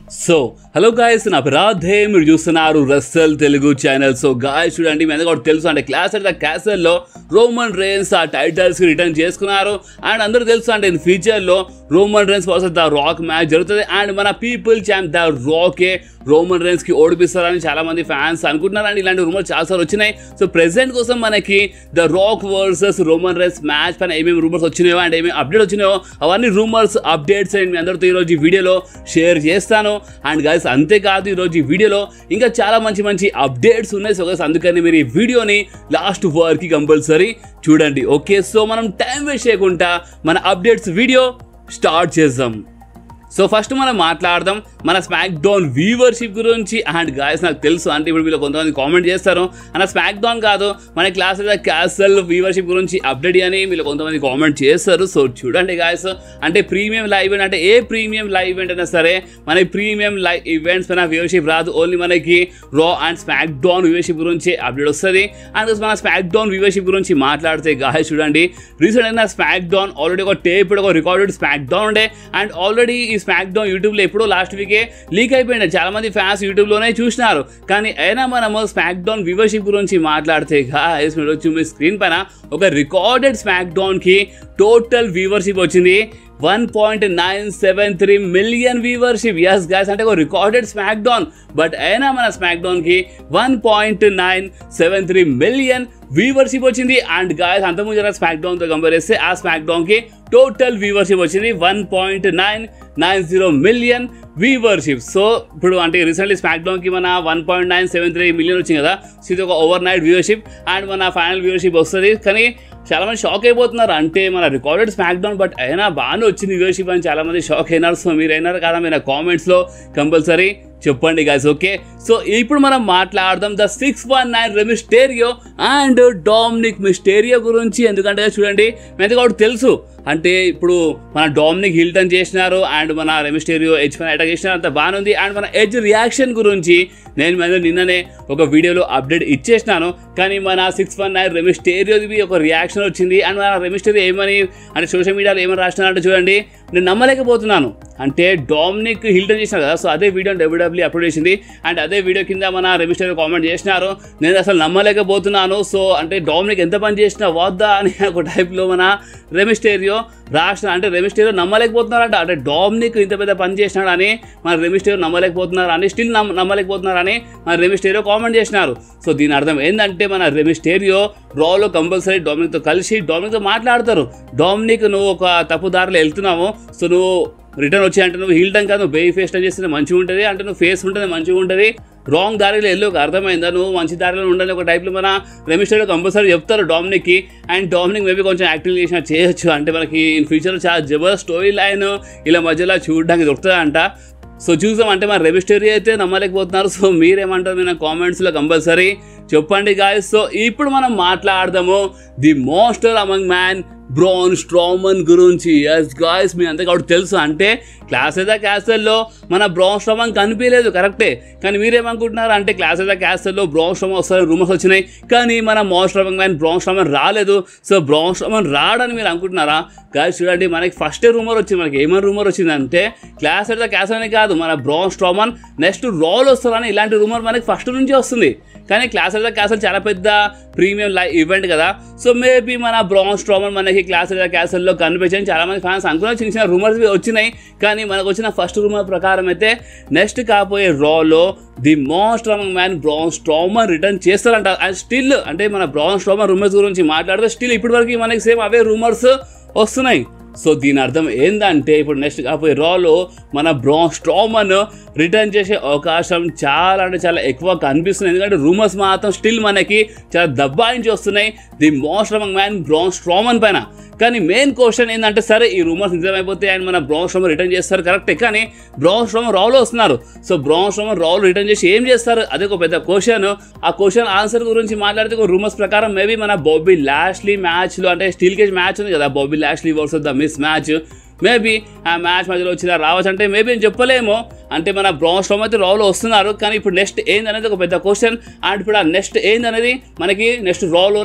so hello guys నా రాధే మీరు చూస్తున్నారు Russell Telugu channel so guys చూడండి మీ అందరికీ ఒకటి తెలుసు అంటే క్లాస్ అట్ ద క్యాసల్లో రోమన్ రేన్స్ ఆ టైటిల్స్ రిటర్న్ చేసుకున్నారు అండ్ అందరూ తెలుసు అంటే ఇన్ ఫ్యూచర్లో Roman Reigns versus the Rock match జరుగుతుంది అండ్ మన పీపుల్ ఛాంప్ ద రాకే రోమన్ రేన్స్ కి ఓడిపిస్తారని చాలా మంది ఫ్యాన్స్ అనుకుంటున్నారు అండ్ ఇలాంటి రూమర్స్ చాలా సార్లు వచ్చినాయి సో ప్రెసెంట్ కోసం మనకి the Rock versus Roman Reigns match పైన ఏమేమి రూమర్స్ వచ్చినాయో అండ్ ఏమేమి అప్డేట్ వచ్చినాయో అవన్నీ రూమర్స్ అప్డేట్స్ అండ్ మీ అందరితో ఈరోజు ఈ వీడియోలో షేర్ చేస్తాను అండ్ గైస్ అంతేకాదు ఈరోజు ఈ వీడియోలో ఇంకా చాలా మంచి మంచి అప్డేట్స్ ఉన్నాయి సో గైస్ అందుకని మీరు ఈ వీడియోని లాస్ట్ వరకు కంపల్సరీ చూడండి ఓకే సో మనం టైం వేస్ట్ చేయకుండా మన అప్డేట్స్ వీడియో స్టార్ట్ చేద్దాం సో ఫస్ట్ మనం మాట్లాడదాం మన స్మాక్ డౌన్ వ్యూవర్షిప్ గురించి అండ్ గాయస్ నాకు తెలుసు అంటే ఇప్పుడు వీళ్ళు కొంతమంది కామెంట్ చేస్తారు అన్న స్మాక్ డౌన్ కాదు మన క్లాస్ క్యాసల్ వ్యూవర్షిప్ గురించి అప్డేట్ అని వీళ్ళు కొంతమంది కామెంట్ చేస్తారు సో చూడండి గాయస్ అంటే ప్రీమియం లైవ్ ఈవెంట్ అంటే ఏ ప్రీమియం లైవ్ ఈవెంట్ అయినా సరే మన ప్రీమియం లైవ్ ఈవెంట్స్ పైన వ్యూవర్షిప్ రాదు ఓన్లీ మనకి Raw and SmackDown viewership గురించి అప్డేట్ వస్తుంది అండ్ మన స్మాక్ డౌన్ వ్యూవర్షిప్ గురించి మాట్లాడితే గాయస్ చూడండి రీసెంట్ అయిన స్మాక్ డౌన్ ఆల్రెడీ ఒక టేప్ ఒక రికార్డెడ్ స్మాక్ డౌన్ ఉండే అండ్ ఆల్రెడీ ఈ స్మాక్ డౌన్ యూట్యూబ్లో ఎప్పుడో లాస్ట్ వీకే లీక్ అయిపోయింది చాలా మంది ఫ్యాన్స్ యూట్యూబ్లోనే చూసినారు కానీ అయినా మనము స్మాక్ డౌన్ వ్యూవర్షిప్ గురించి మాట్లాడితే గాయస్ మీరు వచ్చి మీ స్క్రీన్ పైన ఒక రికార్డెడ్ స్మాక్ డౌన్కి టోటల్ వ్యూవర్షిప్ వచ్చింది one point nine seven three million viewership yes guys అంటే ఒక రికార్డెడ్ స్మాక్ డౌన్ బట్ అయినా మన స్మాక్ డౌన్కి one point nine seven three million viewership వచ్చింది అండ్ గాయస్ అంతకుముందు జరిగిన స్మాక్ డౌన్తో కంపేర్ చేస్తే ఆ స్మాక్ డౌన్కి టోటల్ వ్యూవర్షిప్ వచ్చింది one point nine nine zero million viewership so ఇప్పుడు అంటే రీసెంట్లీ స్మాక్ డౌన్కి మన one point nine seven three million వచ్చింది కదా సో ఇది ఒక ఓవర్ నైట్ వ్యూవర్షిప్ అండ్ మన ఫైనల్ వ్యూవర్షిప్ వస్తుంది కానీ చాలా మంది షాక్ అయిపోతున్నారు అంటే మన రికార్డెడ్ స్మాక్ డౌన్ బట్ అయినా బాగానే వచ్చింది వ్యూవర్షిప్ అని చాలా మంది షాక్ అయినారు సో మీరు అయినారు కదా మీరు కామెంట్స్లో కంపల్సరీ చెప్పండి గాయస్ ఓకే సో ఇప్పుడు మనం మాట్లాడదాం the six one nine rey mysterio and Dominik Mysterio గురించి ఎందుకంటే చూడండి మీకు కూడా తెలుసు అంటే ఇప్పుడు మన డామినిక్ హిల్టన్ చేసినారు అండ్ మన రెమిస్టేరియో హెచ్ పైన అటాక్ చేసినారు అంత బాగానే ఉంది అండ్ మన ఎడ్జ్ రియాక్షన్ గురించి నేను మన నిన్ననే ఒక వీడియోలో అప్డేట్ ఇచ్చేసినాను కానీ మన సిక్స్ వన్ నైన్ రెమిస్టేరియోది ఒక రియాక్షన్ వచ్చింది అండ్ మన రెమిస్టేరియో ఏమని అంటే సోషల్ మీడియాలో ఏమని రాసినారంటే చూడండి నేను నమ్మలేకపోతున్నాను అంటే డామినిక్ హిల్టన్ చేసినారు కదా సో అదే వీడియో డబ్ల్యూడబ్ల్యూ అప్లోడ్ చేసింది అండ్ అదే వీడియో కింద మన రెమిస్టర్ కామెంట్ చేసినారు నేను అసలు నమ్మలేకపోతున్నాను సో అంటే డామినిక్ ఎంత పని చేసినా వద్దా అని ఒక టైప్లో మన రెమిస్టేరియో రాసిన అంటే రెమిస్టేరియో నమ్మలేకపోతున్నారంట అంటే డామినిక్ ఇంత పెద్ద పని చేసినాడు అని మన రెమిస్టేరియో నమ్మలేకపోతున్నారు అని స్టిల్ నమ్మ నమ్మలేకపోతున్నారు అని మన రెమిస్టేరియో కామెంట్ చేసినారు సో దీని అర్థం ఏంటంటే మన రెమిస్టేరియో రాలో కంపల్సరీ డామినిక్తో కలిసి డామినిక్తో మాట్లాడతారు డామినిక్ నువ్వు ఒక తప్పుదారిలో వెళ్తున్నావు సో నువ్వు రిటర్న్ వచ్చి అంటే నువ్వు హీల్టం కాదు నువ్వు బేబీ ఫేస్ టచ్ చేస్తే మంచిగా ఉంటుంది అంటే నువ్వు ఫేస్ ఉంటుంది మంచిగా ఉంటుంది రాంగ్ దారిలో వెళ్ళి ఒక అర్థమైందా నువ్వు మంచి దారిలో ఉండని ఒక టైప్లో మన రెమిస్టర్లో కంపల్సరీ చెప్తారు డామినిక్కి అండ్ డామినిక్ మేబీ కొంచెం యాక్టింగ్ చేసిన చేయొచ్చు అంటే మనకి ఇన్ ఫ్యూచర్లో చాలా జబర్దస్త్ స్టోరీ లైన్ ఇలా మధ్యలో చూడడానికి దొరుకుతుందంట సో చూసాం అంటే మన రెమిస్టరీ అయితే నమ్మలేకపోతున్నారు సో మీరేమంటారు మీరు కామెంట్స్లో కంపల్సరీ చెప్పండి గాయస్ సో ఇప్పుడు మనం మాట్లాడదాము the monster among man Braun Strowman గురించి ఎస్ గాయస్ మీ అంతా కాబట్టి తెలుసు అంటే క్లాస్ ఏదా క్యాస్టల్లో మన బ్రౌన్ స్ట్రామన్ కనిపించలేదు కరెక్టే కానీ మీరేమనుకుంటున్నారు అంటే క్లాస్ ఏదా క్యాస్టల్లో బ్రౌన్ స్ట్రామన్ వస్తారని రూమర్స్ వచ్చినాయి కానీ మన most Strowman man Braun Strowman రాలేదు సో బ్రౌన్ స్ట్రామన్ రాడని మీరు అనుకుంటున్నారా గాయస్ చూడండి మనకి ఫస్ట్ రూమర్ వచ్చింది మనకి ఏమైనా రూమర్ వచ్చిందంటే క్లాస్ ఏదా క్యాస్ అని కాదు మన బ్రౌన్ స్ట్రామన్ నెక్స్ట్ రోల్ వస్తారని ఇలాంటి రూమర్ మనకి ఫస్ట్ నుంచి వస్తుంది కానీ క్లాస్ ఏదా క్యాసల్ చాలా పెద్ద ప్రీమియం లై ఈవెంట్ కదా సో మేబీ మన బ్రౌన్ స్ట్రామన్ మనకి క్లాస్ ఏదా క్యాసల్లో కనిపించని చాలా మంది ఫ్యాన్స్ అనుకున్న చిన్న చిన్న రూమర్స్ వచ్చినాయి కానీ మనకు వచ్చిన ఫస్ట్ రూమర్ ప్రకారం అయితే నెక్స్ట్ కాబోయే రాలో the most strong man Braun Strowman return చేస్తారంట అండ్ స్టిల్ అంటే మన బ్రౌన్ స్ట్రామర్ రూమర్స్ గురించి మాట్లాడితే స్టిల్ ఇప్పటివరకు మనకి సేమ్ అవే రూమర్స్ వస్తున్నాయి సో దీని అర్థం ఏంటంటే ఇప్పుడు నెక్స్ట్ కాబోయే రాలో మన బ్రౌన్ స్ట్రామన్ రిటర్న్ చేసే అవకాశం చాలా అంటే చాలా ఎక్కువ కనిపిస్తుంది ఎందుకంటే రూమర్స్ మాత్రం స్టిల్ మనకి చాలా దబ్బాయించి వస్తున్నాయి the most strong man Braun Strowman పైన కానీ మెయిన్ క్వశ్చన్ ఏంటంటే సరే ఈ రూమర్స్ నిజమైపోతే ఆయన మన బ్రౌన్ స్ట్రోమర్ రిటర్న్ చేస్తారు కరెక్టే కానీ బ్రౌన్ స్ట్రోమర్ రావులో వస్తున్నారు సో బ్రౌన్ స్ట్రోమర్ రావులు రిటర్న్ చేసి ఏం చేస్తారు అదే ఒక పెద్ద క్వశ్చన్ ఆ క్వశ్చన్ ఆన్సర్ గురించి మాట్లాడితే ఒక రూమర్స్ ప్రకారం మేబీ మన బాబీ లాస్ట్లీ మ్యాచ్లో అంటే స్టీల్ కేజ్ మ్యాచ్ ఉంది కదా Bobby Lashley versus the Miz match maybe ఆ మ్యాచ్ మధ్యలో వచ్చిన రావచ్చు అంటే మేబీ నేను చెప్పలేము అంటే మన బ్రౌన్ స్ట్రోమ్ అయితే రావులో వస్తున్నారు కానీ ఇప్పుడు నెక్స్ట్ ఏందనేది ఒక పెద్ద క్వశ్చన్ అండ్ ఇప్పుడు ఆ నెక్స్ట్ ఏందనేది మనకి నెక్స్ట్ రావులోనే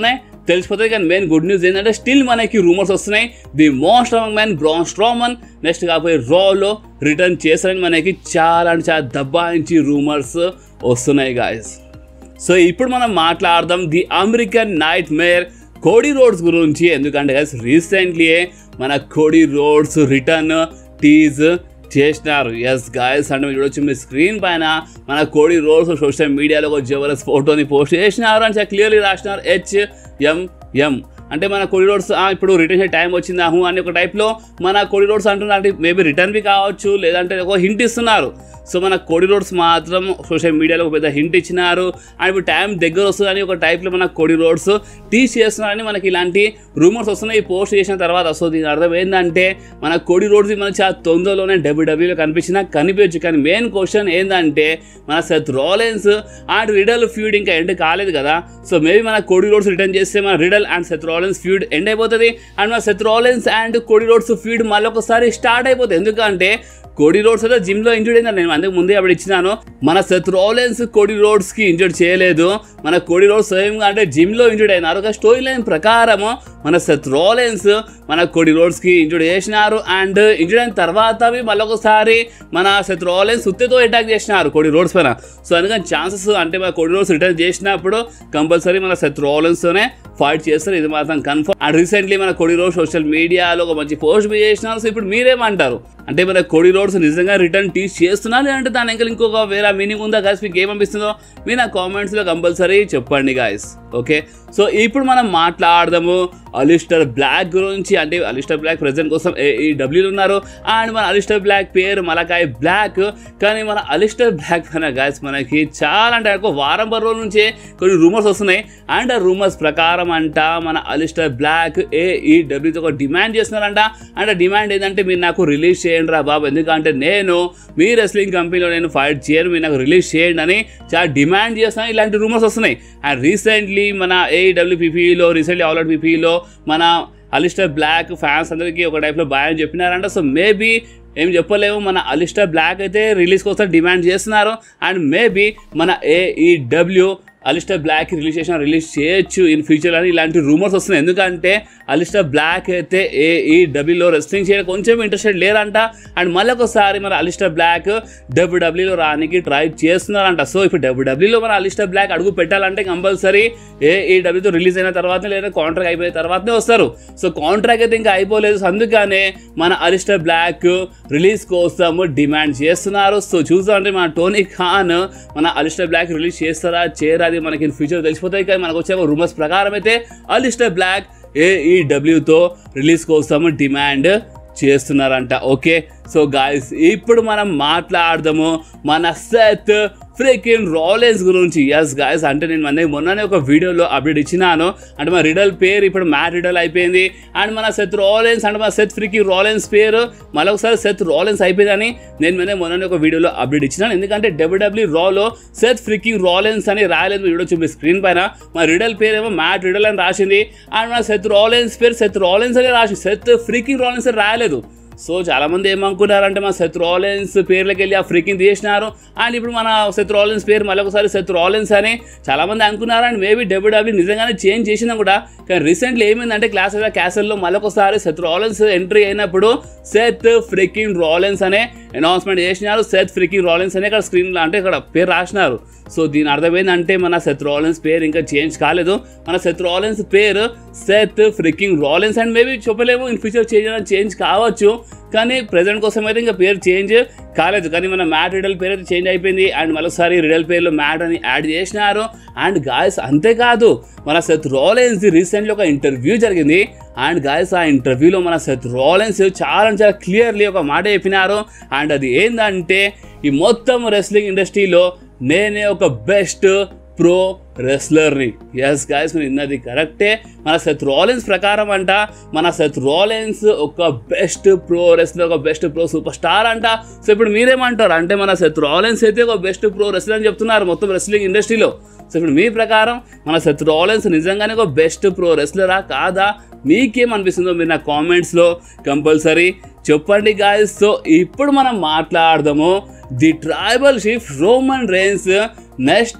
తెలిసిపోతుంది కానీ మెయిన్ గుడ్ న్యూస్ ఏంటంటే స్టిల్ మనకి రూమర్స్ వస్తున్నాయి the most among man Braun Strowman next కాకపోతే రాలో రిటర్న్ చేస్తారని మనకి చాలా అంటే చాలా దబ్బాయించి రూమర్స్ వస్తున్నాయి గాయస్ సో ఇప్పుడు మనం మాట్లాడదాం the American nightmare Cody Rhodes గురించి ఎందుకంటే గైస్ రీసెంట్లీ మన కోడీ రోడ్స్ రిటర్న్ టీజ్ చేసినారు ఎస్ గాయస్ అంటే మీరు చూడొచ్చు మీ స్క్రీన్ పైన మన కోడి రోడ్స్ సోషల్ మీడియాలో ఒక జబర్దస్త్ ఫోటోని పోస్ట్ చేసినారు అని క్లియర్లీ రాసినారు హెచ్ ఎం ఎం అంటే మన కొరిడోర్స్ ఇప్పుడు రిటర్న్ టైం వచ్చిందా హూ అని ఒక టైప్లో మన కొరిడోర్స్ అంటున్నారు అంటే మేబీ రిటర్న్వి కావచ్చు లేదంటే ఒక హింట్ ఇస్తున్నారు సో మన కొడిరోడ్స్ మాత్రం సోషల్ మీడియాలో ఒక పెద్ద హింట్ ఇచ్చినారు అండ్ ఇప్పుడు టైం దగ్గర వస్తుందని ఒక టైప్లో మన కోడి రోడ్స్ టీచ్ చేస్తున్నారని మనకి ఇలాంటి రూమర్స్ వస్తున్నాయి పోస్ట్ చేసిన తర్వాత సో దీని అర్థం ఏంటంటే మన కోడి రోడ్స్ మన చాలా తొందరలోనే డబ్ల్యూడబ్ల్యూలో కనిపించినా కనిపించచ్చు కానీ మెయిన్ క్వశ్చన్ ఏంటంటే మన Seth Rollins and Riddle feud ఇంకా ఎండ్ కాలేదు కదా సో మేబీ మన కోడి రోడ్స్ రిటర్న్ చేస్తే మన Riddle and Seth Rollins feud end అయిపోతుంది అండ్ మన Seth Rollins and Cody Rhodes feud మళ్ళీ ఒకసారి స్టార్ట్ అయిపోతుంది ఎందుకంటే కోడి రోడ్స్ అయితే జిమ్ లో ఇంజూర్డ్ అయిందని నేను అందుకు ముందే అప్పుడు ఇచ్చినాను మన సెత్ రోలెన్స్ కోడి రోడ్స్ కి ఇంజూర్డ్ చేయలేదు మన కోడి రోడ్స్ స్వయంగా అంటే జిమ్ లో ఇంజూర్డ్ అయినారు ఒక స్టోరీ లైన్ ప్రకారము మన సెత్ రోలెన్స్ మన కోడి రోడ్స్ కి ఇంజూర్డ్ చేసినారు అండ్ ఇంజూర్డ్ అయిన తర్వాత అవి మళ్ళీ ఒకసారి మన సెత్ రోలెన్స్ సుత్తితో అటాక్ చేసినారు కోడి రోడ్స్ పైన సో అందుకని ఛాన్సెస్ అంటే మన కోడి రోడ్స్ రిటర్న్ చేసినప్పుడు కంపల్సరీ మన సెత్ రోలెన్స్ తోనే ఫైట్ చేస్తారు ఇది మాత్రం కన్ఫర్మ్ అండ్ రీసెంట్లీ మన కోడి రోడ్ సోషల్ మీడియాలో ఒక మంచి పోస్ట్ మీ చేసినారు సో ఇప్పుడు మీరేమంటారు అంటే మన కోడి రోడ్స్ నిజంగా రిటర్న్ టీచ్ చేస్తున్నారు లేదంటే దాని ఇంకా ఇంకొక వేరే మీనింగ్ ఉందా గాయస్ మీకు ఏమనిపిస్తుందో మీరు నా కామెంట్స్లో కంపల్సరీ చెప్పండి గాయస్ ఓకే సో ఇప్పుడు మనం మాట్లాడదాము అలిస్టర్ బ్లాక్ గురించి అంటే అలిస్టర్ బ్లాక్ ప్రెసెంట్ కోసం డబ్ల్యూలు ఉన్నారు అండ్ మన అలిస్టర్ బ్లాక్ పేరు మలకాయ బ్లాక్ కానీ మన అలిస్టర్ బ్లాక్ పైన గాయస్ మనకి చాలా అంటే ఒక వారం పది రోజుల నుంచే కొన్ని రూమర్స్ వస్తున్నాయి అండ్ ఆ రూమర్స్ ప్రకారం అంట మన అలిస్టర్ బ్లాక్ ఏఈడబ్ల్యూతో ఒక డిమాండ్ చేస్తున్నారంట అండ్ ఆ డిమాండ్ ఏంటంటే మీరు నాకు రిలీజ్ చేయండి రా బాబు ఎందుకంటే నేను మీ రెస్లింగ్ కంపెనీలో నేను ఫైట్ చేయను మీరు నాకు రిలీజ్ చేయండి అని చాలా డిమాండ్ చేస్తాను ఇలాంటి రూమర్స్ వస్తున్నాయి అండ్ రీసెంట్లీ మన ఏఈడబ్ల్యూపీపీలో రీసెంట్లీ ఆల్రెడీ పీపీలో మన అలిస్టర్ బ్లాక్ ఫ్యాన్స్ అందరికీ ఒక టైప్లో బాయ్ అని చెప్పినారంట సో మేబీ ఏం చెప్పలేము మన అలిస్టర్ బ్లాక్ అయితే రిలీజ్ కోసం డిమాండ్ చేస్తున్నారు అండ్ మేబీ మన ఏఈడబ్ల్యూ అలిస్టర్ బ్లాక్ రిలీజ్ చేసిన రిలీజ్ చేయొచ్చు ఇన్ ఫ్యూచర్ అని ఇలాంటి రూమర్స్ వస్తున్నాయి ఎందుకంటే అలిస్టర్ బ్లాక్ అయితే ఏఈడబ్ల్యూలో రెస్లింగ్ చేయడం కొంచెం ఇంట్రెస్టెడ్ లేరంట అండ్ మళ్ళీ ఒకసారి మన అలిస్టర్ బ్లాక్ డబ్ల్యూడబ్ల్యూలో రానికి ట్రై చేస్తున్నారంట సో ఇప్పుడు డబ్ల్యూడబ్ల్యూలో మన అలిస్టర్ బ్లాక్ అడుగు పెట్టాలంటే కంపల్సరీ ఏఈడబ్ల్యూతో రిలీజ్ అయిన తర్వాత లేదా కాంట్రాక్ట్ అయిపోయిన తర్వాతనే వస్తారు సో కాంట్రాక్ట్ అయితే ఇంకా అయిపోలేదు సో అందుకనే మన అలిస్టర్ బ్లాక్ రిలీజ్ కోసం డిమాండ్ చేస్తున్నారు సో చూసామంటే మన టోనీ ఖాన్ మన అలిస్టర్ బ్లాక్ రిలీజ్ చేస్తారా చేయరా అది మనకి ఫ్యూచర్ తెలిసిపోతాయి కానీ మనకు వచ్చే రూమర్స్ ప్రకారం అయితే అలిస్టర్ బ్లాక్ ఏఈడబ్ల్యూతో రిలీజ్ కోసం డిమాండ్ చేస్తున్నారంట ఓకే సో గాయస్ ఇప్పుడు మనం మాట్లాడదాము మన సెత్ ఫ్రీకిన్ రాలెన్స్ గురించి ఎస్ గాయస్ అంటే నేను మన మొన్ననే ఒక వీడియోలో అప్డేట్ ఇచ్చినాను అంటే మన రిడల్ పేరు ఇప్పుడు మ్యాట్ రిడల్ అయిపోయింది అండ్ మన సెత్ రాలెన్స్ అంటే మన సెత్ ఫ్రీకి రాలెన్స్ పేరు మళ్ళీ ఒకసారి సెత్ రాలెన్స్ అయిపోయిందని నేను మొన్న మొన్ననే ఒక వీడియోలో అప్డేట్ ఇచ్చినాను ఎందుకంటే డబ్ల్యూడబ్ల్యూ రాలో సెత్ ఫ్రీకింగ్ రాలెన్స్ అని రాయలేదు వీడియో చూపి స్క్రీన్ పైన మా రిడల్ పేరు ఏమో మ్యాట్ రిడల్ అని రాసింది అండ్ మన సెత్ రాలెన్స్ పేరు సెత్ రాలెన్స్ అని రాసింది సెత్ ఫ్రీకింగ్ రాలెన్స్ అని రాయలేదు సో చాలామంది ఏమనుకున్నారంటే మన సెత్ రాలెన్స్ పేర్లకి వెళ్ళి ఆ ఫ్రీకింగ్ తీసినారు అండ్ ఇప్పుడు మన సెత్ రాలెన్స్ పేరు మళ్ళీ ఒకసారి సెత్ రాలెన్స్ అని చాలామంది అనుకున్నారు అండ్ మేబీ డబ్ల్యూడబ్ల్యూ నిజంగానే చేంజ్ చేసినా కూడా కానీ రీసెంట్లీ ఏమైందంటే క్లాస్ ఆఫ్ క్యాసల్లో మళ్ళీ ఒకసారి సెత్ రాలెన్స్ ఎంట్రీ అయినప్పుడు సెత్ ఫ్రీకింగ్ రాలెన్స్ అనే అనౌన్స్మెంట్ చేసినారు సెత్ ఫ్రీకింగ్ రాలెన్స్ అనే ఇక్కడ స్క్రీన్లో అంటే ఇక్కడ పేరు రాసినారు సో దీని అర్థం ఏంటంటే మన సెత్ రాలెన్స్ పేరు ఇంకా చేంజ్ కాలేదు మన సెత్ రాలెన్స్ పేరు Seth freaking Rollins and maybe చెప్పలేము ఇన్ ఫ్యూచర్ చేంజ్ చేంజ్ కావచ్చు కానీ ప్రజెంట్ కోసం అయితే ఇంకా పేరు చేంజ్ కాలేదు కానీ మన మ్యాట్ రిడల్ పేరు అయితే చేంజ్ అయిపోయింది అండ్ మరోసారి రిడల్ పేరులో మ్యాట్ అని యాడ్ చేసినారు అండ్ గాయస్ అంతేకాదు మన సెత్ రాలెన్స్ రీసెంట్లీ ఒక ఇంటర్వ్యూ జరిగింది అండ్ గాయస్ ఆ ఇంటర్వ్యూలో మన సెత్ రాలెన్స్ చాలా చాలా క్లియర్లీ ఒక మాట చెప్పినారు అండ్ అది ఏంటంటే ఈ మొత్తం రెస్లింగ్ ఇండస్ట్రీలో నేనే ఒక బెస్ట్ ప్రో రెస్లర్ని ఎస్ గాయస్ మీరు ఇన్నది కరెక్టే మన సెత్ రాలెన్స్ ప్రకారం అంట మన సెత్ రాలెన్స్ ఒక బెస్ట్ ప్రో రెస్లర్ ఒక బెస్ట్ ప్రో సూపర్ స్టార్ అంట సో ఇప్పుడు మీరేమంటారు అంటే మన సెత్ రాలెన్స్ అయితే ఒక బెస్ట్ ప్రో రెస్లర్ అని చెప్తున్నారు మొత్తం రెస్లింగ్ ఇండస్ట్రీలో సో ఇప్పుడు మీ ప్రకారం మన సెత్ రాలెన్స్ నిజంగానే ఒక బెస్ట్ ప్రో రెస్లరా కాదా మీకేమనిపిస్తుందో మీరు నా కామెంట్స్లో కంపల్సరీ చెప్పండి గాయస్ సో ఇప్పుడు మనం మాట్లాడదాము the tribal chief Roman Reigns next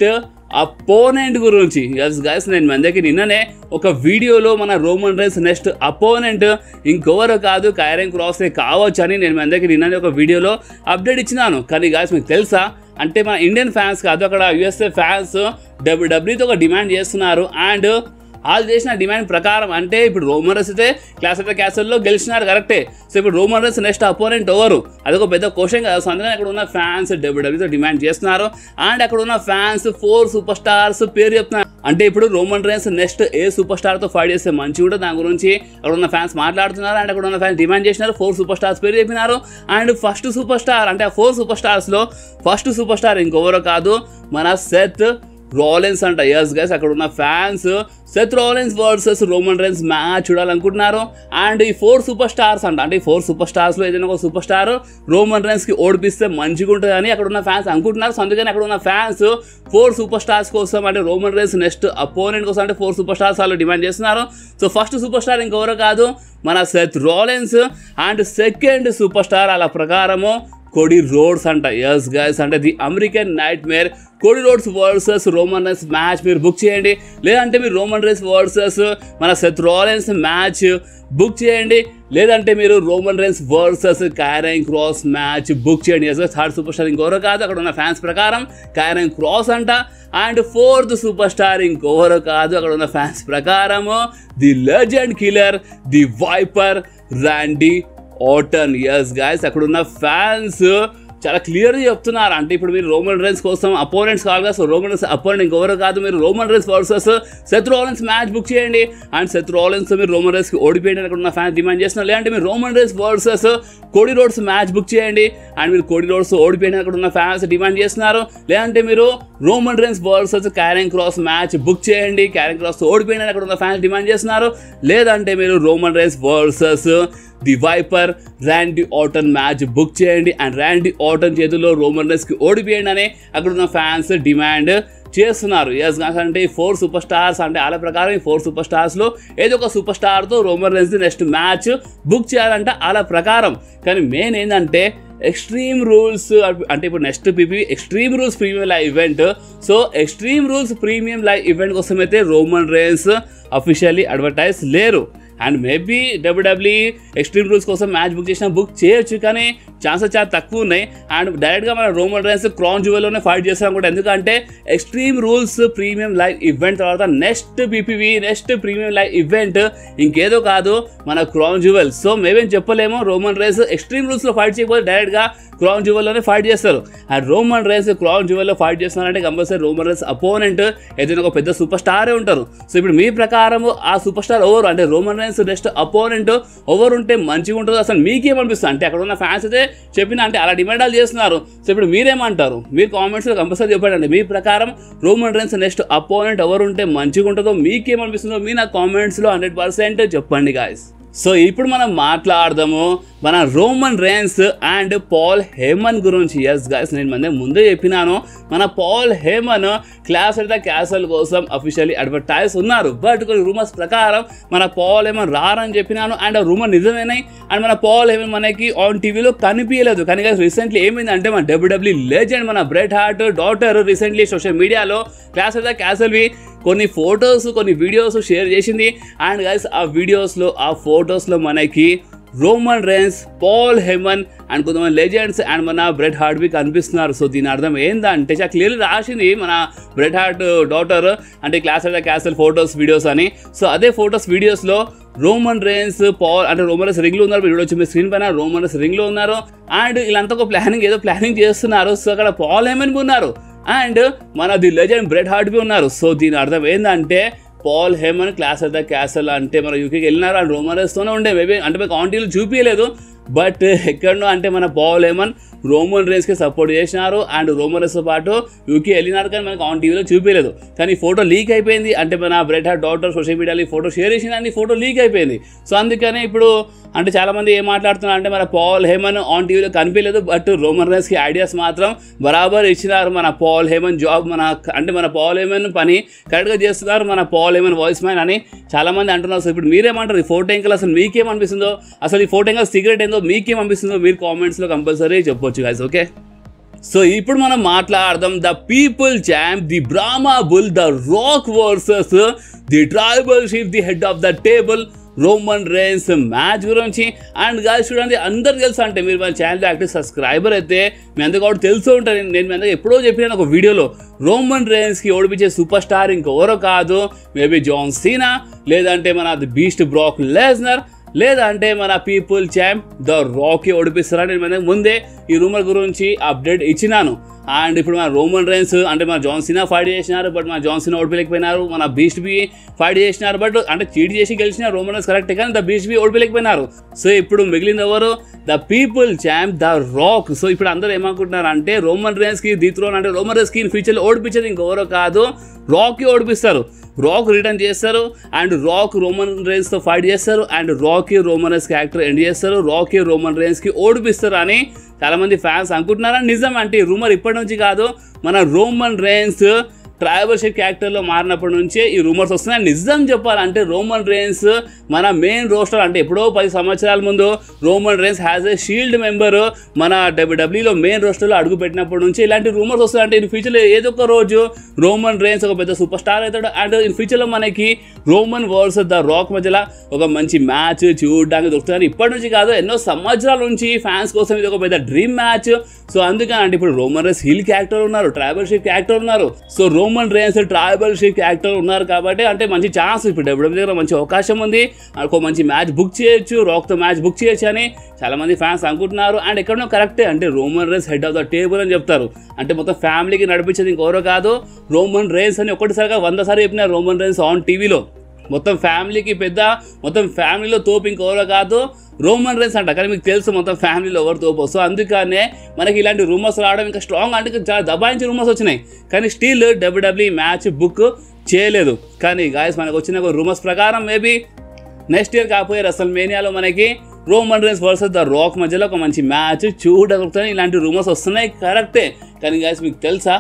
opponent గురించి గైస్ గైస్ నేను మన దగ్గర నిన్ననే ఒక వీడియోలో మన రోమన్ రైన్స్ నెక్స్ట్ అపోనెంట్ ఇంకెవరు కాదు కైరన్ క్రాసే కావచ్చు అని నేను మన దగ్గర నిన్ననే ఒక వీడియోలో అప్డేట్ ఇచ్చినాను కానీ గాయస్ మీకు తెలుసా అంటే మన ఇండియన్ ఫ్యాన్స్ కాదు అక్కడ యుఎస్ఏ ఫ్యాన్స్ డబ్ల్యూడబ్ల్యూతో ఒక డిమాండ్ చేస్తున్నారు అండ్ వాళ్ళు చేసిన డిమాండ్ ప్రకారం అంటే ఇప్పుడు రోమరస్ అయితే క్లాస్ ఆఫ్ క్యాసల్లో గెలిచినారు కరెక్టే సో ఇప్పుడు రోమరస్ నెక్స్ట్ అపోనెంట్ ఎవరు అదొక పెద్ద క్వశ్చన్ కదా సో అందుకని అక్కడ ఉన్న ఫ్యాన్స్ డబ్ల్యూడబ్ల్యూతో డిమాండ్ చేస్తున్నారు అండ్ అక్కడ ఉన్న ఫ్యాన్స్ ఫోర్ సూపర్ స్టార్స్ పేరు చెప్తున్నారు అంటే ఇప్పుడు రోమన్ రైన్స్ నెక్స్ట్ ఏ సూపర్ స్టార్తో ఫైట్ చేస్తే మంచిగా ఉంటుంది దాని గురించి అక్కడ ఉన్న ఫ్యాన్స్ మాట్లాడుతున్నారు అండ్ అక్కడ ఉన్న ఫ్యాన్స్ డిమాండ్ చేసినారు ఫోర్ సూపర్ స్టార్స్ పేరు చెప్పినారు అండ్ ఫస్ట్ సూపర్ స్టార్ అంటే ఆ ఫోర్ సూపర్ స్టార్స్లో ఫస్ట్ సూపర్ స్టార్ ఇంకెవరో కాదు మన సెత్ రోలెన్స్ అంట ఎస్ గైస్ అక్కడ ఉన్న fans Seth Rollins versus Roman Reigns match చూడాలనుకుంటున్నారు అండ్ ఈ ఫోర్ సూపర్ స్టార్స్ అంట అంటే ఈ ఫోర్ సూపర్ స్టార్స్లో ఏదైనా ఒక సూపర్ స్టార్ రోమన్ రైన్స్కి ఓడిపిస్తే మంచిగా ఉంటుంది అని అక్కడ ఉన్న ఫ్యాన్స్ అనుకుంటున్నారు సో అందుకని అక్కడ ఉన్న ఫ్యాన్స్ ఫోర్ సూపర్ స్టార్స్ కోసం అంటే రోమన్ రైన్స్ నెక్స్ట్ అపోనెంట్ కోసం అంటే ఫోర్ సూపర్ స్టార్స్ వాళ్ళు డిమాండ్ చేస్తున్నారు సో ఫస్ట్ సూపర్ స్టార్ ఇంకెవరో కాదు మన Seth Rollins and second superstar అలా ప్రకారము కోడి రోడ్స్ అంట ఎస్ గైస్ అంటే the American nightmare Cody Rhodes versus Roman Reigns match మీరు బుక్ చేయండి లేదంటే మీరు రోమన్ రైన్స్ వర్సెస్ మన సెత్ రోలెన్స్ మ్యాచ్ బుక్ చేయండి లేదంటే మీరు Roman Reigns versus Karrion Kross match book చేయండి ఎస్ థర్డ్ సూపర్ స్టార్ ఇంకెవరో కాదు అక్కడ ఉన్న ఫ్యాన్స్ ప్రకారం కైరైన్ క్రాస్ అంట అండ్ ఫోర్త్ సూపర్ స్టార్ ఇంకెవరో కాదు అక్కడ ఉన్న ఫ్యాన్స్ ప్రకారము the legend killer the viper Randy Orton yes guys అక్కడ ఉన్న ఫ్యాన్స్ చాలా క్లియర్గా చెప్తున్నారు అంటే ఇప్పుడు మీరు రోమన్ రైన్స్ కోసం అపోనెంట్స్ కావాలి కదా సో రోమన్ రైన్స్ అపోనెంట్ ఇంకెవరు కాదు మీరు Roman Reigns versus Seth Rollins match book చేయండి అండ్ సెత్ రోలెన్స్ మీరు రోమన్ రైన్స్కి ఓడిపోయింది అక్కడ ఉన్న ఫ్యాన్స్ డిమాండ్ చేస్తున్నారు లేదంటే మీరు Roman Reigns versus Cody Rhodes match book చేయండి అండ్ మీరు కోడి రోడ్స్ ఓడిపోయిన అక్కడ ఉన్న ఫ్యాన్స్ డిమాండ్ చేస్తున్నారు లేదంటే మీరు Roman Reigns versus Karrion Kross match book చేయండి క్యారెన్ క్రాస్ ఓడిపోయిన అక్కడ ఉన్న ఫ్యాన్స్ డిమాండ్ చేస్తున్నారు లేదంటే మీరు Roman Reigns versus the viper Randy Orton match book చేయండి అండ్ ర్యాండీ ఆటన్ చేతుల్లో రోమన్ రైన్స్కి ఓడిపోయండి అని అక్కడ ఉన్న ఫ్యాన్స్ డిమాండ్ చేస్తున్నారు ఎస్ అంటే ఈ ఫోర్ సూపర్ స్టార్స్ అంటే వాళ్ళ ప్రకారం ఈ ఫోర్ సూపర్ స్టార్స్లో ఏదో ఒక సూపర్ స్టార్తో Roman Reigns next match book చేయాలంట వాళ్ళ ప్రకారం కానీ మెయిన్ ఏంటంటే ఎక్స్ట్రీమ్ రూల్స్ అంటే ఇప్పుడు next PP extreme rules premium live event so extreme rules premium live event కోసం అయితే రోమన్ రేన్స్ అఫీషియల్లీ అడ్వర్టైజ్ లేరు and maybe WWE extreme rules కోసం మ్యాచ్ బుక్ చేసినా బుక్ చేయొచ్చు కానీ ఛాన్సెస్ చాలా తక్కువ ఉన్నాయి అండ్ డైరెక్ట్గా మన రోమన్ రైన్స్ క్రాన్ జువెల్లోనే ఫైట్ చేస్తాం కూడా ఎందుకంటే extreme rules premium live event తర్వాత next PPV next premium live event ఇంకేదో కాదు మన క్రాన్ జువెల్ సో మేమేం చెప్పలేము రోమన్ రైన్స్ ఎక్స్ట్రీమ్ రూల్స్లో ఫైట్ చేయకపోతే డైరెక్ట్గా క్రాన్ జువెల్లోనే ఫైట్ చేస్తారు అండ్ రోమన్ రైన్స్ క్రాన్ జువెల్లో ఫైట్ చేస్తున్నారంటే కంపల్సరీ రోమన్ రైన్స్ అపోనెంట్ ఏదైనా ఒక పెద్ద సూపర్ స్టారే ఉంటారు సో ఇప్పుడు మీ ప్రకారం ఆ సూపర్ స్టార్ ఎవరు అంటే రోమన్ రైన్స్ నెక్స్ట్ అపోనెంట్ ఎవరు ఉంటే మంచిగా ఉంటుంది అసలు మీకేమనిపిస్తుంది అంటే అక్కడ ఉన్న ఫ్యాన్స్ అయితే చెప్పిన అంటే అలా డిమాండ్ వాళ్ళు చేస్తున్నారు సో ఇప్పుడు మీరేమంటారు మీరు కామెంట్స్లో కంపల్సరీ చెప్పండి మీ ప్రకారం రోమన్ రైన్స్ నెక్స్ట్ అపోనెంట్ ఎవరు ఉంటే మంచిగా ఉంటుందో మీకేమనిపిస్తుందో మీ నా కామెంట్స్లో హండ్రెడ్ పర్సెంట్ చెప్పండి గాయస్ సో ఇప్పుడు మనం మాట్లాడదాము మన Roman Reigns and Paul Heyman గురించి ఎస్ గాయస్ నేను మన ముందే చెప్పినాను మన Paul Heyman Clash at the Castle కోసం అఫీషియల్లీ అడ్వర్టైజ్ ఉన్నారు బట్ కొన్ని రూమర్స్ ప్రకారం మన పాల్ హేమన్ రారని చెప్పినాను అండ్ ఆ రూమర్ నిజమేనాయి అండ్ మన పాల్ హేమన్ మనకి ఆన్ టీవీలో కనిపించలేదు కానీ రీసెంట్లీ ఏమైందంటే మన డబ్ల్యూడబ్ల్యూ లెజెండ్ మన Bret Hart daughter recently social మీడియాలో క్లాస్ అట్ ద క్యాసల్వి కొన్ని ఫొటోస్ కొన్ని వీడియోస్ షేర్ చేసింది అండ్ గైస్ ఆ వీడియోస్లో ఆ ఫొటోస్లో మనకి Roman Reigns Paul Heyman and కొంతమంది లెజెండ్స్ అండ్ మన బ్రెడ్ హార్ట్వి కనిపిస్తున్నారు సో దీని అర్థం ఏందంటే చాలా క్లియర్లీ రాసింది మన బ్రెడ్ హార్ట్ డాటర్ అంటే Clash of the Castle photos videos అని సో అదే ఫొటోస్ వీడియోస్లో రోమన్ రేన్స్ పాల్ అంటే రోమన్ రేన్స్ రింగ్లో ఉన్నారు వీడియో వచ్చి మీ స్క్రీన్ పైన రోమన్ రేన్స్ రింగ్లో ఉన్నారు అండ్ వీళ్ళంతా ఒక ప్లానింగ్ ఏదో ప్లానింగ్ చేస్తున్నారు సో అక్కడ పాల్ హెమన్ ఉన్నారు అండ్ మన ది లెజెండ్ బ్రెడ్ హార్ట్ బి ఉన్నారు సో దీని అర్థం ఏంటంటే Paul Heyman Clash of the Castle అంటే మన యూకేకి వెళ్ళినారు అండ్ రోమరస్తోనే ఉండే మేబీ అంటే మీకు ఆంటీలు చూపించలేదు బట్ ఎక్కడనో అంటే మన పాల్ హేమన్ రోమన్ రేస్కి సపోర్ట్ చేసినారు అండ్ రోమన్ రేస్తో పాటు యూకే వెళ్ళినారు కానీ మనకు ఆన్ టీవీలో చూపించలేదు కానీ ఫోటో లీక్ అయిపోయింది అంటే మన బ్రెడ్ హార్ట్ డాటర్ సోషల్ మీడియాలో ఈ ఫోటో షేర్ చేసిన ఫోటో లీక్ అయిపోయింది సో అందుకనే ఇప్పుడు అంటే చాలామంది ఏం మాట్లాడుతున్నారు అంటే మన పాల్ హేమన్ ఆన్ టీవీలో కనిపించలేదు బట్ రోమన్ రేస్కి ఐడియాస్ మాత్రం బరాబర్ ఇచ్చినారు మన పాల్ హేమన్ జాబ్ మన అంటే మన పాల్ హేమన్ పని కరెక్ట్గా చేస్తున్నారు మన పాల్ హేమన్ వాయిస్ మ్యాన్ అని చాలామంది అంటున్నారు సో ఇప్పుడు మీరేమంటారు ఈ ఫోటో ఇంకా అసలు మీకేమనిపిస్తుందో అసలు ఈ ఫోటో ఇంకా సీక్రెట్ ఏందో మీకేమనిపిస్తుందో మీరు కామెంట్స్లో కంపల్సరీ చెప్పొచ్చు గాయస్ ఓకే సో ఇప్పుడు మనం మాట్లాడదాం the People champ the Brahma Bull the Rock versus the tribal Chief the Head of the Table Roman Reigns match గురించి అండ్ గాయస్ చూడండి అందరు తెలుసు అంటే మీరు మన ఛానల్ యాక్టివ్ సబ్స్క్రైబర్ అయితే మీ అందరికీ కూడా తెలుసు ఉంటారు నేను మీ అందరికీ ఎప్పుడో చెప్పిన ఒక వీడియోలో రోమన్ రేన్స్కి ఓడిపించే సూపర్ స్టార్ ఇంకెవరో కాదు మేబీ జాన్ సీనా లేదంటే మన ది బీస్ట్ బ్రాక్ లెజ్నర్ లేదంటే మన పీపుల్ ఛాంప్ ద రాకీ ఓడిపిస్తారని నేను మనకు ముందే ఈ రూమర్ గురించి అప్డేట్ ఇచ్చినాను అండ్ ఇప్పుడు మన రోమన్ రైన్స్ అంటే మన జాన్ సినా ఫైట్ చేసినారు బట్ మన జాన్ సినా ఓడిపోలేకపోయినారు మన బీస్ట్ బి ఫైట్ చేసినారు బట్ అంటే చీట్ చేసి గెలిచిన రోమన్ రైన్స్ కరెక్ట్ కానీ ద బీస్ట్ బి ఓడిపోలేకపోయినారు సో ఇప్పుడు మిగిలింది ఎవరు the People champ the Rock so ఇప్పుడు అందరూ ఏమనుకుంటున్నారు అంటే రోమన్ రైన్స్కి దిత్రోన్ అంటే రోమన్ రైన్స్కి ఇన్ ఫ్యూచర్లో ఓడిపించేది ఇంకెవరో కాదు రాక్కి ఓడిపిస్తారు రాక్ రిటర్న్ చేస్తారు అండ్ రాక్ రోమన్ రేన్స్ తో ఫైట్ చేస్తారు and Rocky Roman Reigns character end చేస్తారు రాకీ రోమన్ రేన్స్ కి ఓడిపిస్తారు అని చాలా మంది ఫ్యాన్స్ అనుకుంటున్నారా నిజం అంటే రూమర్ ఇప్పటి నుంచి కాదు మన రోమన్ రేన్స్ ట్రైబల్ షిప్ క్యారెక్టర్లో మారినప్పటి నుంచే ఈ రూమర్స్ వస్తున్నాయి నిజం చెప్పాలంటే రోమన్ రేన్స్ మన మెయిన్ రోస్టర్ అంటే ఎప్పుడో పది సంవత్సరాల ముందు Roman Reigns has a Shield member మన డబ్ల్యూడబ్ల్యూలో మెయిన్ రోస్టర్లో అడుగు పెట్టినప్పటి నుంచి ఇలాంటి రూమర్స్ వస్తాయి అంటే ఇన్ ఫ్యూచర్లో ఏదో ఒక రోజు రోమన్ రేన్స్ ఒక పెద్ద సూపర్ స్టార్ అవుతాడు అండ్ ఇన్ ఫ్యూచర్లో మనకి రోమన్ వర్స్ ద రాక్ మధ్యలో ఒక మంచి మ్యాచ్ చూడడానికి దొరుకుతుంది ఇప్పటి నుంచి కాదు ఎన్నో సంవత్సరాల నుంచి ఫ్యాన్స్ కోసం ఇది ఒక పెద్ద డ్రీమ్ మ్యాచ్ సో అందుకని అంటే ఇప్పుడు రోమన్ రేన్స్ హిల్ క్యారెక్టర్ ఉన్నారు ట్రైబల్ షిప్ క్యారెక్టర్ ఉన్నారు so Roman Reigns Tribal Chief character ఉన్నారు కాబట్టి అంటే మంచి ఛాన్స్ ఇప్పుడు డబ్ల్యూడబ్ల్యూ దగ్గర మంచి అవకాశం ఉంది ఒక మంచి మ్యాచ్ బుక్ చేయొచ్చు రాక్తో మ్యాచ్ బుక్ చేయొచ్చు అని చాలా మంది ఫ్యాన్స్ అనుకుంటున్నారు అండ్ ఎక్కడో కరెక్టే అంటే Roman Reigns Head of the Table అని చెప్తారు అంటే మొత్తం ఫ్యామిలీకి నడిపించేది ఇంకెవరో కాదు రోమన్ రేన్స్ అని ఒకటిసారిగా వంద సార్లు చెప్పిన రోమన్ రేన్స్ ఆన్ టీవీలో మొత్తం ఫ్యామిలీకి పెద్ద మొత్తం ఫ్యామిలీలో తోపు ఇంకెవరో కాదు రోమన్ రేన్స్ అంట కానీ మీకు తెలుసు మొత్తం ఫ్యామిలీలో ఎవరు తోపు సో అందుకనే మనకి ఇలాంటి రూమర్స్ రావడం ఇంకా స్ట్రాంగ్ అంటే చాలా దబాయించి రూమర్స్ వచ్చినాయి కానీ స్టిల్ డబ్ల్యూడబ్ల్యూ మ్యాచ్ బుక్ చేయలేదు కానీ గాయస్ మనకు వచ్చిన రూమర్స్ ప్రకారం మేబీ నెక్స్ట్ ఇయర్ కాకపోయే రసల్ మేనియాలో మనకి Roman Reigns versus the Rock మధ్యలో ఒక మంచి మ్యాచ్ చూడగలుగుతాయి ఇలాంటి రూమర్స్ వస్తున్నాయి కరెక్టే కానీ గాయస్ మీకు తెలుసా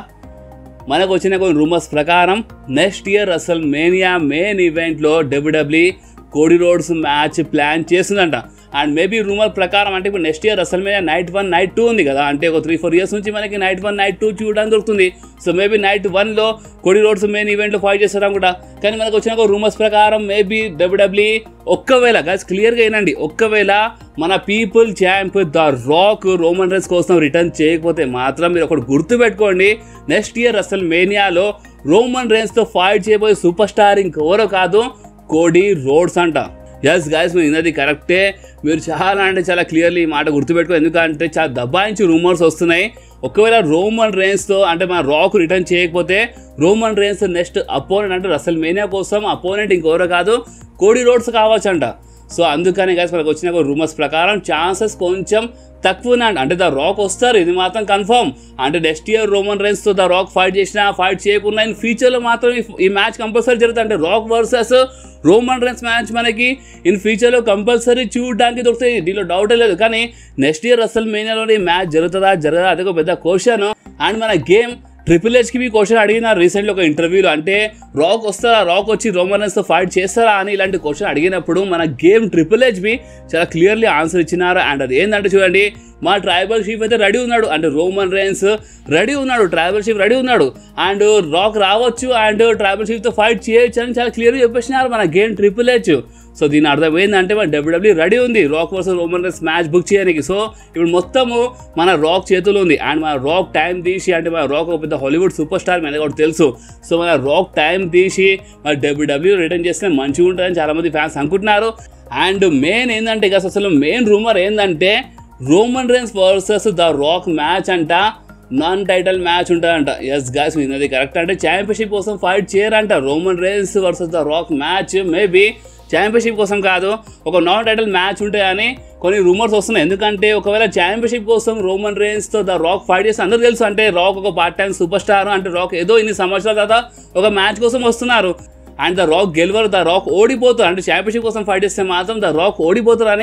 మనకు వచ్చిన కొన్ని రూమర్స్ ప్రకారం నెక్స్ట్ ఇయర్ అసలు మేనియా మెయిన్ ఈవెంట్లో WWE Cody Rhodes match plan చేస్తుందంట అండ్ మేబీ రూమర్ ప్రకారం అంటే ఇప్పుడు నెక్స్ట్ ఇయర్ అసలు మీద నైట్ వన్ నైట్ టూ ఉంది కదా అంటే ఒక త్రీ ఫోర్ ఇయర్స్ నుంచి మనకి నైట్ వన్ నైట్ టూ చూడడానికి దొరుకుతుంది సో మేబీ నైట్ వన్లో కోడి రోడ్స్ మెయిన్ ఈవెంట్లో ఫైట్ చేస్తారు కూడా కానీ మనకు వచ్చిన ఒక రూమర్స్ ప్రకారం మేబీ డబ్ల్యూడబ్ల్యూ ఒక్కవేళ గైస్ క్లియర్గా ఏనండి ఒక్కవేళ మన people champ the Rock Roman Reigns కోసం రిటర్న్ చేయకపోతే మాత్రం మీరు ఒకటి గుర్తుపెట్టుకోండి నెక్స్ట్ ఇయర్ అసలు మేనియాలో రోమన్ రేన్స్తో ఫైట్ చేయబోయే సూపర్ స్టార్ ఇంకెవరో కాదు కోడి రోడ్స్ అంట ఎస్ గాయస్ మీరు ఇన్నది కరెక్టే మీరు చాలా అంటే చాలా క్లియర్లీ ఈ మాట గుర్తుపెట్టుకో ఎందుకంటే చాలా దబాయించి రూమర్స్ వస్తున్నాయి ఒకవేళ రోమన్ రేన్స్తో అంటే మన రాక్ రిటర్న్ చేయకపోతే రోమన్ రేన్స్ నెక్స్ట్ అపోనెంట్ అంటే రసల్ మేనియా కోసం అపోనెంట్ ఇంకెవరో కాదు కోడి రోడ్స్ కావచ్చంట సో అందుకని గాయస్ మనకు వచ్చిన రూమర్స్ ప్రకారం ఛాన్సెస్ కొంచెం తక్కువనే అంట అంటే ద రాక్ వస్తారు ఇది మాత్రం కన్ఫర్మ్ అంటే నెక్స్ట్ ఇయర్ రోమన్ రైన్స్ తో ద రాక్ ఫైట్ చేసినా ఫైట్ చేయకుండా ఇన్ ఫ్యూచర్లో మాత్రం ఈ- ఈ మ్యాచ్ కంపల్సరీ జరుగుతుంది అంటే Rock versus Roman Reigns match మనకి ఇన్ ఫ్యూచర్లో కంపల్సరీ చూడడానికి దొరుకుతాయి దీనిలో డౌటే లేదు కానీ నెక్స్ట్ ఇయర్ అసలు మేనియాలోనే ఈ మ్యాచ్ జరుగుతుందా జరగదా అదొక పెద్ద క్వశ్చన్ అండ్ మన గేమ్ ట్రిపుల్ హెచ్కి మీ క్వశ్చన్ అడిగినారు రీసెంట్లీ ఒక ఇంటర్వ్యూలో అంటే రాక్ వస్తారా రాక్ వచ్చి రోమనన్స్తో ఫైట్ చేస్తారా అని ఇలాంటి క్వశ్చన్ అడిగినప్పుడు మన గేమ్ ట్రిపుల్ హెచ్ బి చాలా క్లియర్లీ ఆన్సర్ ఇచ్చినారు అండ్ అది ఏంటంటే చూడండి మా ట్రైబల్ షీఫ్ అయితే రెడీ ఉన్నాడు అంటే రోమన్ రేన్స్ రెడీ ఉన్నాడు ట్రైబల్ షీఫ్ రెడీ ఉన్నాడు అండ్ రాక్ రావచ్చు అండ్ ట్రైబల్ షీఫ్తో ఫైట్ చేయొచ్చు అని చాలా క్లియర్గా చెప్పేసినారు మన గేమ్ ట్రిపుల్ హెచ్ సో దీని అర్థం ఏంటంటే మన డబ్ల్యూడబ్ల్యూ రెడీ ఉంది Rock versus Roman Reigns match book చేయడానికి సో ఇప్పుడు మొత్తము మన రాక్ చేతులు ఉంది అండ్ మన రాక్ టైం తీసి అంటే మన రాక్ ఒక పెద్ద హాలీవుడ్ సూపర్ స్టార్ మీద కూడా తెలుసు సో మన రాక్ టైం తీసి మన డబ్ల్యూడబ్ల్యూ రిటర్న్ చేస్తే మంచిగా ఉంటుందని చాలామంది ఫ్యాన్స్ అనుకుంటున్నారు అండ్ మెయిన్ ఏంటంటే ఇక అసలు మెయిన్ రూమర్ ఏంటంటే Roman Reigns versus the Rock match అంట నాన్ టైటిల్ మ్యాచ్ ఉంటుందంట ఎస్ గాయస్ విన్నది కరెక్ట్ అంటే ఛాంపియన్షిప్ కోసం ఫైట్ చేయరంట Roman Reigns versus the Rock match maybe championship కోసం కాదు ఒక నాన్ టైటిల్ మ్యాచ్ ఉంటాయని కొన్ని రూమర్స్ వస్తున్నాయి ఎందుకంటే ఒకవేళ ఛాంపియన్షిప్ కోసం రోమన్ రేన్స్తో ద రాక్ ఫైట్ చేస్తే అందరూ తెలుసు అంటే రాక్ ఒక పార్ట్ టైం సూపర్ స్టార్ అంటే రాక్ ఏదో ఇన్ని సంవత్సరాల తర్వాత ఒక మ్యాచ్ కోసం వస్తున్నారు అండ్ ద రాక్ గెలవరు ద రాక్ ఓడిపోతారు అంటే ఛాంపియన్షిప్ కోసం ఫైట్ చేస్తే మాత్రం ద రాక్ ఓడిపోతారు అని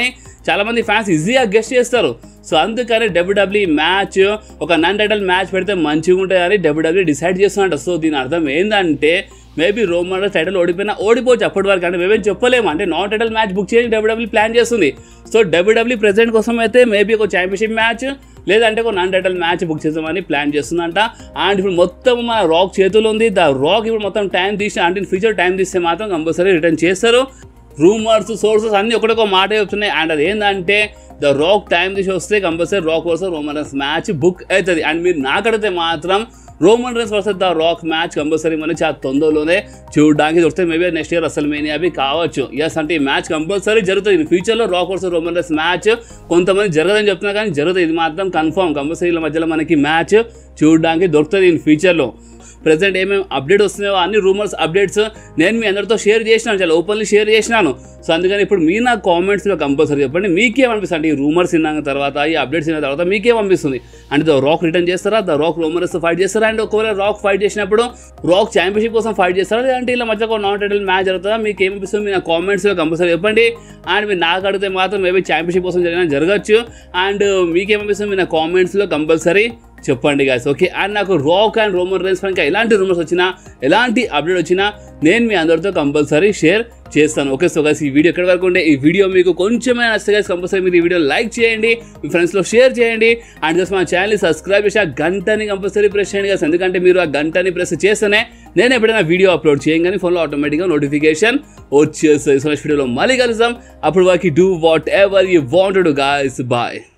చాలా మంది ఫ్యాన్స్ ఈజీగా గెస్ట్ చేస్తారు సో అందుకని డబ్ల్యూడబ్ల్యూ మ్యాచ్ ఒక నన్ టైటిల్ మ్యాచ్ పెడితే మంచిగా ఉంటుందని డబ్ల్యూడబ్ల్యూ డిసైడ్ చేస్తున్నట్టు సో దీని అర్థం ఏంటంటే మేబీ రోమన్ టైటిల్ ఓడిపోయినా ఓడిపోవచ్చు అప్పటి వరకు అంటే మేమేం చెప్పలేము అంటే నాన్ టైటిల్ మ్యాచ్ బుక్ చేసి డబ్ల్యూడబ్ల్యూ ప్లాన్ చేస్తుంది సో డబ్ల్యూడబ్ల్యూ ప్రెసిడెంట్ కోసం అయితే మేబీ ఒక ఛాంపియన్షిప్ మ్యాచ్ లేదంటే ఒక నాన్ టైటిల్ మ్యాచ్ బుక్ చేద్దామని ప్లాన్ చేస్తుందంట అండ్ ఇప్పుడు మొత్తం మన రాక్ చేతులు ఉంది ద రాక్ ఇప్పుడు మొత్తం టైం తీసి అంటే ఫ్యూచర్ టైం తీస్తే మాత్రం కంపల్సరీ రిటర్న్ చేస్తారు రూమర్స్ సోర్సెస్ అన్ని ఒకటొక మాట చెప్తున్నాయి అండ్ అది ఏంటంటే ద రాక్ టైం తీసి వస్తే compulsory Rock versus Roman Reigns match book అవుతుంది అండ్ మీరు నాకడితే మాత్రం Roman Reigns versus the Rock match compulsory మనకి చాలా తొందరలోనే చూడడానికి దొరుకుతాయి మేబీ నెక్స్ట్ ఇయర్ అసలు మేనీ అవి కావచ్చు ఎస్ అంటే ఈ మ్యాచ్ కంపల్సరీ జరుగుతుంది ఇన్ ఫ్యూచర్లో Rock versus Roman Reigns match కొంతమంది జరగదని చెప్తున్నా కానీ జరుగుతుంది ఇది మాత్రం కన్ఫర్మ్ కంపల్సరీ మధ్యలో మనకి మ్యాచ్ చూడడానికి దొరుకుతుంది ఇన్ ఫ్యూచర్లో ప్రజెంట్ ఏమేమి అప్డేట్ వస్తున్నాయో అన్ని రూమర్స్ అప్డేట్స్ నేను మీ అందరితో షేర్ చేసినాను చాలా ఓపెన్లీ షేర్ చేసినాను సో అందుకని ఇప్పుడు మీ నా కామెంట్స్లో కంపల్సరీ చెప్పండి మీకేమనిపిస్తుంది అంటే ఈ రూమర్స్ విన్నాక తర్వాత ఈ అప్డేట్స్ విన్న తర్వాత మీకేమనిపిస్తుంది అంటే ద రాక్ రిటర్న్ చేస్తారా ద రాక్ రూమర్స్ ఫైట్ చేస్తారా అండ్ ఒకవేళ రాక్ ఫైట్ చేసినప్పుడు రాక్ ఛాంపియన్షిప్ కోసం ఫైట్ చేస్తారా లేదంటే ఇలా మధ్య ఒక నాన్ టైటిల్ మ్యాచ్ జరుగుతుందా మీకు ఏమనిపిస్తుంది మీ నా కామెంట్స్లో కంపల్సరీ చెప్పండి అండ్ మీరు నాకు అడిగితే మాత్రం మేబీ ఛాంపియన్షిప్ కోసం జరిగినా జరగచ్చు అండ్ మీకేమనిపిస్తుంది మీ నా కామెంట్స్లో కంపల్సరీ చెప్పండి గాయస్ ఓకే అండ్ నాకు రాక్ అండ్ రోమన్ రైన్స్ పైన ఎలాంటి రూమర్స్ వచ్చినా ఎలాంటి అప్డేట్ వచ్చినా నేను మీ అందరితో కంపల్సరీ షేర్ చేస్తాను ఓకే సో గైస్ ఈ వీడియో ఎక్కడి వరకు ఉంటే ఈ వీడియో మీకు కొంచెమైనా నచ్చితే గైస్ కంపల్సరీ మీరు ఈ వీడియో లైక్ చేయండి మీ ఫ్రెండ్స్లో షేర్ చేయండి అండ్ జస్ట్ మా ఛానల్ని సబ్స్క్రైబ్ చేసి ఆ గంటని కంపల్సరీ ప్రెస్ చేయండి గైస్ ఎందుకంటే మీరు ఆ గంటని ప్రెస్ చేస్తేనే నేను ఎప్పుడైనా వీడియో అప్లోడ్ చేయగానే ఫోన్లో ఆటోమేటిక్గా నోటిఫికేషన్ వచ్చేస్తుంది సో నెక్స్ట్ వీడియోలో మళ్ళీ కలుద్దాం అప్పుడు వాకి do whatever you wanted guys bye